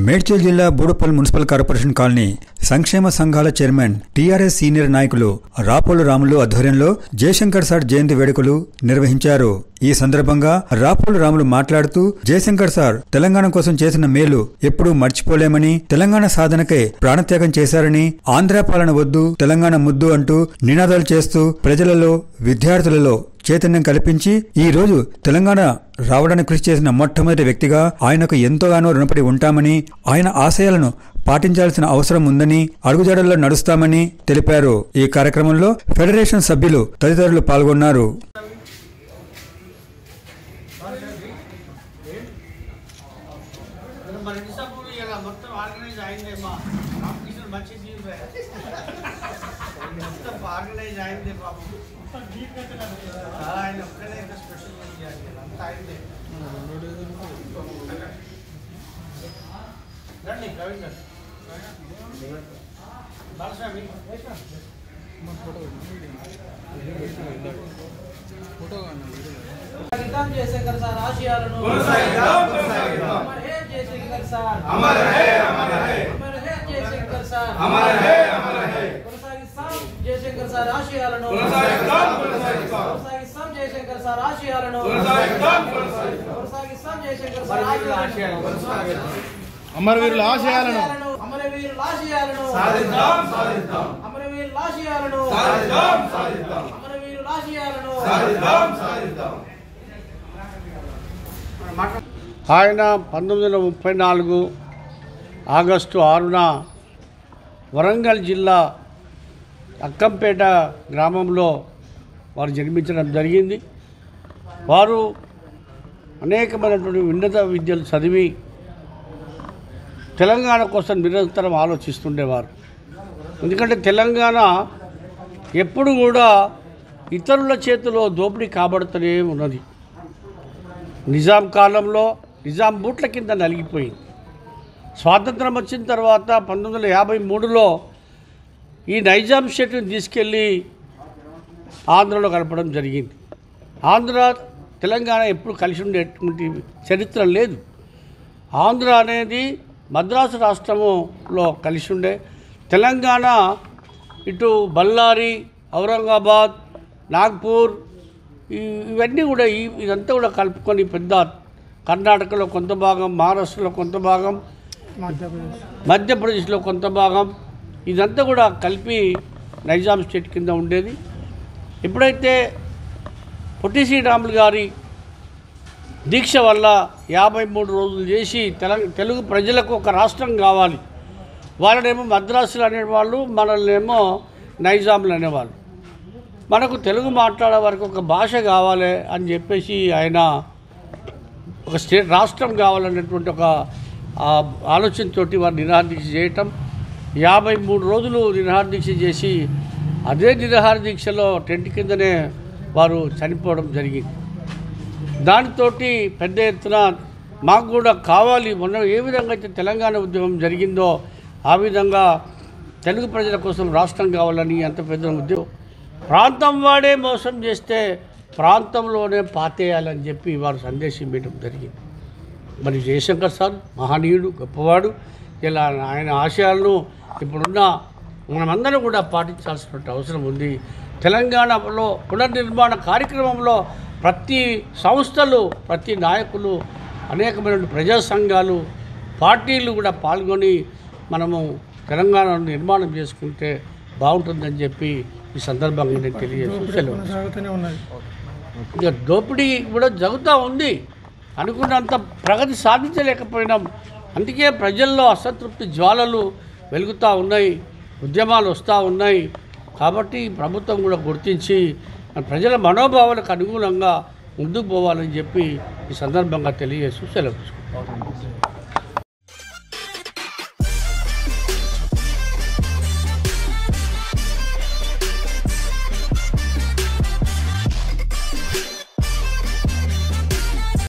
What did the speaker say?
మేడ్చల్ జిల్లా బూడపల్లి municipal corporation colony సంక్షేమ సంఘాల చైర్మన్ టీఆర్ఎస్ సీనియర్ నాయకులు రాపోలు రాములు ఆధ్వర్యంలో జయశంకర్ సార్ జయంతి వేడుకలు నిర్వహించారు ఈ సందర్భంగా రాపోలు రాములు మాట్లాడుతూ జయశంకర్ సార్ తెలంగాణ కోసం చేసిన మేలు ఎప్పుడూ మర్చిపోలేమని తెలంగాణ సాధనకై ప్రాణత్యాగం చేశారని ఆంధ్ర పాలన వద్దు తెలంగాణ ముద్దు అంటూ నినాదాలు చేస్తూ ప్రజలలో విద్యార్థులలో చైతన్యం కల్పించి ఈ రోజు తెలంగాణ రావడానికి కృషి చేసిన మొట్టమొదటి వ్యక్తిగా ఆయనకు ఎంతోగానో రుణపడి ఉంటామని ఆయన ఆశయాలను పాటించాల్సిన అవసరం ఉందని అడుగుజాడల్లో నడుస్తామని తెలిపారు ఈ కార్యక్రమంలో ఫెడరేషన్ సభ్యులు తదితరులు పాల్గొన్నారు మన నిజాపూర్ ఇలా మొత్తం ఆర్గనైజ్ అయిందే మా రామకృష్ణ మంచి జీవి మొత్తం ఆర్గనైజ్ అయిందే పాపం ఆ, ఆయన ఒక్కడే ఇంకా స్పెషల్ చేయాలి అంతా అయిందే రండి ప్రవీణ్ గారు బాలస్వామి కొనసాగిద్దాం జయశంకర్ సార్ ఆశయాలను అమర్ హే జయశంకర్ సార్ అమర్ హే అమర్ హే అమర్ హే జయశంకర్ సార్ అమర్ హే అమర్ హే కొనసాగిస్తాం జయశంకర్ సార్ ఆశయాలను కొనసాగిస్తాం కొనసాగిస్తాం కొనసాగిస్తాం జయశంకర్ సార్ ఆశయాలను కొనసాగిస్తాం కొనసాగిస్తాం కొనసాగిస్తాం జయశంకర్ సార్ ఆశయాలను అమరవీరుల ఆశయాలను అమరవీరుల ఆశయాలను సాధిద్దాం సాధిద్దాం అమరవీరుల ఆశయాలను సాధిద్దాం సాధిద్దాం అమరవీరుల ఆశయాలను సాధిద్దాం సాధిద్దాం ఆయన పంతొమ్మిది వందల ముప్పై నాలుగు ఆగస్టు ఆరున వరంగల్ జిల్లా అక్కంపేట గ్రామంలో వారు జన్మించడం జరిగింది వారు అనేకమైనటువంటి ఉన్నత విద్యలు చదివి తెలంగాణ కోసం నిరంతరం ఆలోచిస్తుండేవారు ఎందుకంటే తెలంగాణ ఎప్పుడు కూడా ఇతరుల చేతిలో దోపిడీ కాబడుతూనే ఉన్నది నిజాం కాలంలో నిజాం బూట్ల కింద నలిగిపోయింది స్వాతంత్రం వచ్చిన తర్వాత పంతొమ్మిది వందల యాభై మూడులో ఈ నైజాం షెట్ని తీసుకెళ్ళి ఆంధ్రలో కలపడం జరిగింది ఆంధ్ర తెలంగాణ ఎప్పుడు కలిసి ఉండేటువంటి చరిత్ర లేదు ఆంధ్ర అనేది మద్రాసు రాష్ట్రములో కలిసి ఉండే తెలంగాణ ఇటు బళ్ళారి ఔరంగాబాద్ నాగ్పూర్ ఈ- ఇవన్నీ కూడా ఈ ఇదంతా కూడా కలుపుకొని పెద్ద కర్ణాటకలో కొంత భాగం మహారాష్ట్రలో కొంత భాగం మధ్యప్రదేశ్లో కొంత భాగం ఇదంతా కూడా కలిపి నైజాం స్టేట్ కింద ఉండేది ఎప్పుడైతే పొట్టి శ్రీరాములు గారి దీక్ష వల్ల యాభై మూడు రోజులు చేసి తెల తెలుగు ప్రజలకు ఒక రాష్ట్రం కావాలి వాళ్ళనేమో మద్రాసులు అనేవాళ్ళు మనల్నేమో నైజాంలు అనేవాళ్ళు మనకు తెలుగు మాట్లాడే వరకు ఒక భాష కావాలి అని చెప్పేసి ఆయన ఒక స్టేట్ రాష్ట్రం కావాలనేటువంటి ఒక ఆ, ఆలోచనతోటి వారు నిరాహార దీక్ష చేయటం యాభై మూడు రోజులు నిరాహార దీక్ష చేసి అదే నిరాహార దీక్షలో టెంట్ కిందనే వారు చనిపోవడం జరిగింది దానితోటి పెద్ద ఎత్తున మాకు కూడా కావాలి మొన్న ఏ విధంగా అయితే తెలంగాణ ఉద్యమం జరిగిందో ఆ విధంగా తెలుగు ప్రజల కోసం రాష్ట్రం కావాలని అంత పెద్ద ఉద్యమం ప్రాంతం వాడే మోసం చేస్తే ప్రాంతంలోనే పాతేయాలని చెప్పి వారు సందేశం ఇవ్వడం జరిగింది మరి జయశంకర్ సార్ మహనీయుడు గొప్పవాడు ఇలా ఆయన ఆశయాలను ఇప్పుడున్న మనమందరం కూడా పాటించాల్సిన అవసరం ఉంది తెలంగాణలో పునర్నిర్మాణ కార్యక్రమంలో ప్రతి సంస్థలు ప్రతి నాయకులు అనేకమైన ప్రజా సంఘాలు పార్టీలు కూడా పాల్గొని మనము తెలంగాణను నిర్మాణం చేసుకుంటే బాగుంటుందని చెప్పి ఈ సందర్భంగా నేను తెలియజేస్తూ సెలవు ఇక దోపిడీ కూడా జరుగుతూ ఉంది అనుకున్నంత ప్రగతి సాధించలేకపోయినాం అందుకే ప్రజల్లో అసంతృప్తి జ్వాలలు వెలుగుతూ ఉన్నాయి ఉద్యమాలు వస్తూ ఉన్నాయి కాబట్టి ప్రభుత్వం కూడా గుర్తించి మన ప్రజల మనోభావాలకు అనుగుణంగా ముందుకు పోవాలని చెప్పి ఈ సందర్భంగా తెలియజేస్తూ సెలవు తీసుకుంటాం